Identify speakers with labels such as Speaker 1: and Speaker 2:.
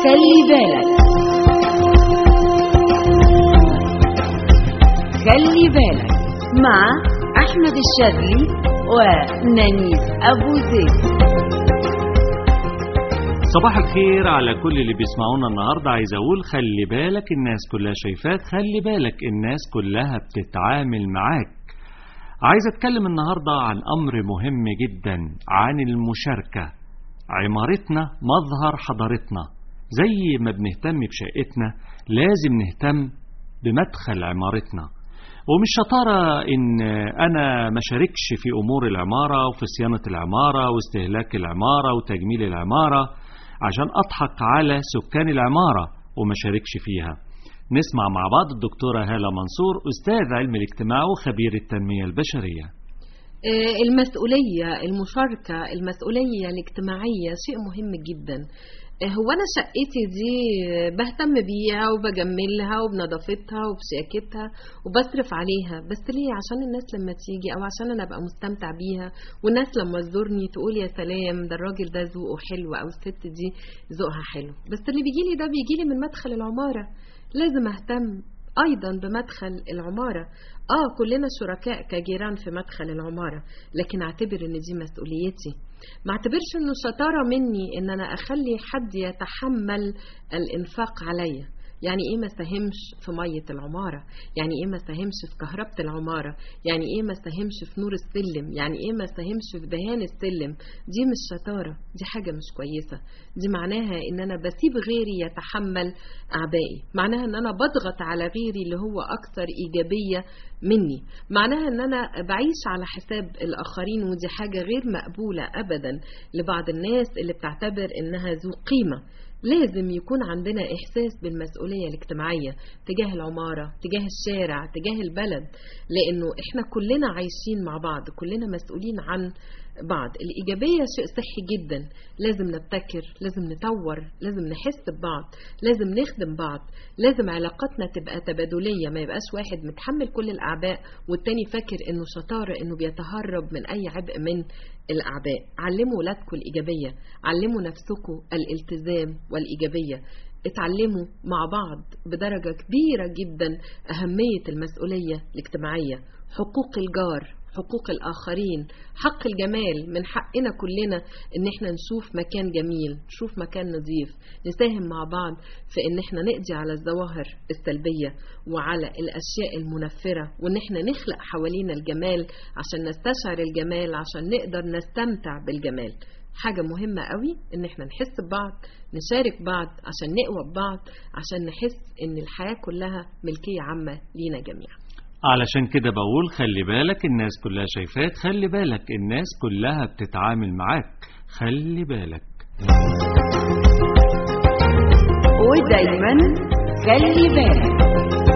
Speaker 1: خلي بالك خلي بالك مع أحمد الشاذلي ونانيس أبو زيد
Speaker 2: صباح الخير على كل اللي بيسمعونا النهاردة عايز أقول خلي بالك الناس كلها شايفاك خلي بالك الناس كلها بتتعامل معاك عايز أتكلم النهاردة عن أمر مهم جدا عن المشاركة عمارتنا مظهر حضارتنا زي ما بنهتم بشقتنا لازم نهتم بمدخل عمارتنا ومش شطارة إن أنا ما شاركش في أمور العمارة وفي صيانة العمارة واستهلاك العمارة وتجميل العمارة عشان أضحك على سكان العمارة وما شاركش فيها نسمع مع بعض الدكتورة هالة منصور أستاذ علم الاجتماع وخبير التنمية البشرية
Speaker 3: آه، المسؤولية المشاركة المسؤولية الاجتماعية شيء مهم جدا آه، هو أنا شقتي دي بهتم بيها وبجملها وبنظافتها وبشياكتها وبصرف عليها بس ليه عشان الناس لما تيجي أو عشان أنا أبقى مستمتع بيها والناس لما تزورني تقول يا سلام ده الراجل ده ذوقه حلو أو الست دي ذوقها حلو بس اللي بيجيلي ده بيجيلي من مدخل العمارة لازم أهتم أيضا بمدخل العمارة آه كلنا شركاء كجيران في مدخل العمارة لكن أعتبر إن دي مسؤوليتي ما اعتبرش إنه شطارة مني إن أنا أخلي حد يتحمل الإنفاق عليا يعني ايه ما ساهمش في ميه العماره يعني ايه ما ساهمش في كهربة العماره يعني ايه ما ساهمش في نور السلم يعني ايه ما ساهمش في دهان السلم دي مش شطاره دي حاجه مش كويسه دي معناها ان انا بسيب غيري يتحمل اعبائي معناها ان انا بضغط على غيري اللي هو اكثر ايجابيه مني معناها ان انا بعيش على حساب الاخرين ودي حاجه غير مقبوله ابدا لبعض الناس اللي بتعتبر انها ذو قيمه لازم يكون عندنا إحساس بالمسؤولية الاجتماعية تجاه العمارة تجاه الشارع تجاه البلد لأنه إحنا كلنا عايشين مع بعض كلنا مسؤولين عن بعض الإيجابية شيء صحي جدا لازم نبتكر لازم نطور لازم نحس ببعض لازم نخدم بعض لازم علاقاتنا تبقى تبادلية ما يبقاش واحد متحمل كل الأعباء والتاني فاكر إنه شطارة إنه بيتهرب من أي عبء من الأعباء علموا ولادكم الإيجابية علموا نفسكم الالتزام والإيجابية اتعلموا مع بعض بدرجة كبيرة جدا أهمية المسؤولية الاجتماعية حقوق الجار حقوق الآخرين حق الجمال من حقنا كلنا إن احنا نشوف مكان جميل نشوف مكان نظيف نساهم مع بعض في إن احنا نقضي على الظواهر السلبية وعلى الأشياء المنفرة وإن احنا نخلق حوالينا الجمال عشان نستشعر الجمال عشان نقدر نستمتع بالجمال حاجة مهمة قوي إن احنا نحس ببعض نشارك بعض عشان نقوى ببعض عشان نحس إن الحياة كلها ملكية عامة لينا جميعا
Speaker 2: علشان كده بقول خلي بالك الناس كلها شايفاك خلي بالك الناس كلها بتتعامل معاك خلي بالك
Speaker 1: ودايما خلي بالك